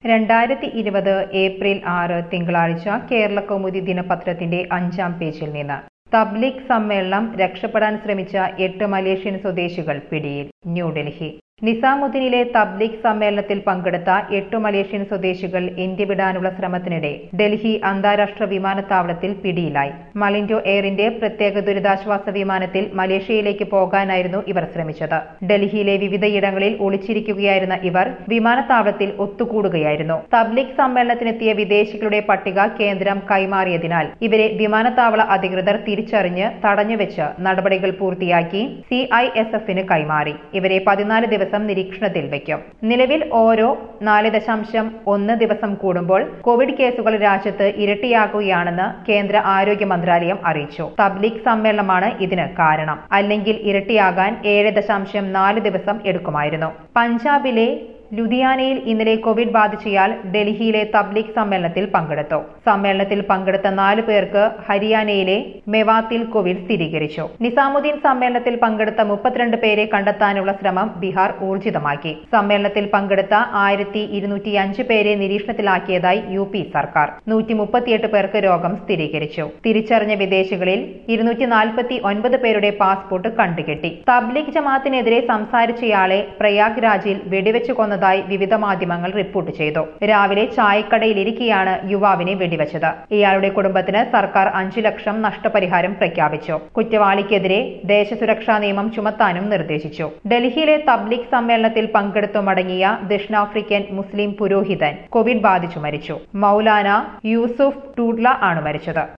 രണ്ടായിരത്തി ഇരുപത് ഏപ്രിൽ ആറ് തിങ്കളാഴ്ച കേരളകൗമുദി ദിനപത്രത്തിന്റെ അഞ്ചാം പേജിൽ നിന്ന് തബ്ലീഗ് സമ്മേളനം രക്ഷപ്പെടാൻ ശ്രമിച്ച എട്ട് മലേഷ്യൻ സ്വദേശികൾ പിടിയിൽ ന്യൂഡൽഹി നിസാമുദ്ദീനിലെ തബ്ലീഗ് സമ്മേളനത്തിൽ പങ്കെടുത്ത എട്ട് മലേഷ്യൻ സ്വദേശികൾ ഇന്ത്യ വിടാനുള്ള ശ്രമത്തിനിടെ ഡൽഹി അന്താരാഷ്ട്ര വിമാനത്താവളത്തിൽ പിടിയിലായി മലിൻഡോ എയറിന്റെ പ്രത്യേക ദുരിതാശ്വാസ വിമാനത്തിൽ മലേഷ്യയിലേക്ക് പോകാനായിരുന്നു ഇവർ ശ്രമിച്ചത് ഡൽഹിയിലെ വിവിധയിടങ്ങളിൽ ഒളിച്ചിരിക്കുകയായിരുന്ന ഇവർ വിമാനത്താവളത്തിൽ ഒത്തുകൂടുകയായിരുന്നു തബ്ലീഗ് സമ്മേളനത്തിനെത്തിയ വിദേശികളുടെ പട്ടിക കേന്ദ്രം കൈമാറിയതിനാൽ ഇവരെ വിമാനത്താവള അധികൃതർ തിരിച്ചറിഞ്ഞ് തടഞ്ഞുവെച്ച് നടപടികൾ പൂർത്തിയാക്കി സി ഐ എസ് എഫിന് കൈമാറി ഇവരെ പതിനാല് ദിവസം നിരീക്ഷണത്തിൽ വയ്ക്കും നിലവിൽ ഓരോ നാല് ദശാംശം ഒന്ന് ദിവസം കൂടുമ്പോൾ കോവിഡ് കേസുകൾ രാജ്യത്ത് ഇരട്ടിയാകുകയാണെന്ന് കേന്ദ്ര ആരോഗ്യ മന്ത്രാലയം അറിയിച്ചു തബ്ലീഗ് സമ്മേളനമാണ് ഇതിന് കാരണം അല്ലെങ്കിൽ ഇരട്ടിയാകാൻ ഏഴ് ദശാംശം നാല് ദിവസം എടുക്കുമായിരുന്നു പഞ്ചാബിലെ ലുധിയാനയിൽ ഇന്നലെ കോവിഡ് ബാധിച്ചയാൾ ഡൽഹിയിലെ തബ്ലീഗ് സമ്മേളനത്തിൽ പങ്കെടുത്തു സമ്മേളനത്തിൽ പങ്കെടുത്ത നാല് പേർക്ക് ഹരിയാനയിലെ മെവാത്തിൽ കോവിഡ് സ്ഥിരീകരിച്ചു നിസാമുദ്ദീൻ സമ്മേളനത്തിൽ പങ്കെടുത്ത മുപ്പത്തിരണ്ട് പേരെ കണ്ടെത്താനുള്ള ശ്രമം ബീഹാർ ഊർജിതമാക്കി സമ്മേളനത്തിൽ പങ്കെടുത്ത ആയിരത്തി ഇരുന്നൂറ്റി അഞ്ച് പേരെ നിരീക്ഷണത്തിലാക്കിയതായി യു പി സർക്കാർ നൂറ്റി മുപ്പത്തിയെട്ട് പേർക്ക് രോഗം സ്ഥിരീകരിച്ചു തിരിച്ചറിഞ്ഞ വിദേശികളിൽ ഇരുന്നൂറ്റി നാൽപ്പത്തി ഒൻപത് പേരുടെ പാസ്പോർട്ട് കണ്ടുകെട്ടി തബ്ലീഗ് ജമാഅത്തിനെതിരെ സംസാരിച്ചയാളെ പ്രയാഗ് രാജിൽ വെടിവെച്ച് കൊന്നതായി വിവിധ മാധ്യമങ്ങൾ റിപ്പോർട്ട് ചെയ്തു രാവിലെ ചായക്കടയിലിരിക്കെയാണ് യുവാവിനെ വെടിവെച്ചത് ഇയാളുടെ കുടുംബത്തിന് സർക്കാർ അഞ്ചു ലക്ഷം നഷ്ടപരിഹാരം പ്രഖ്യാപിച്ചു കുറ്റവാളിക്കെതിരെ ദേശസുരക്ഷാ നിയമം ചുമത്താനും നിർദ്ദേശിച്ചു ഡൽഹിയിലെ തബ്ലീഗ് സമ്മേളനത്തിൽ പങ്കെടുത്തു മടങ്ങിയ ദക്ഷിണാഫ്രിക്കൻ മുസ്ലിം പുരോഹിതൻ കോവിഡ് ബാധിച്ചു മരിച്ചു മൌലാന യൂസുഫ് ടൂഡ്ല ആണ് മരിച്ചത്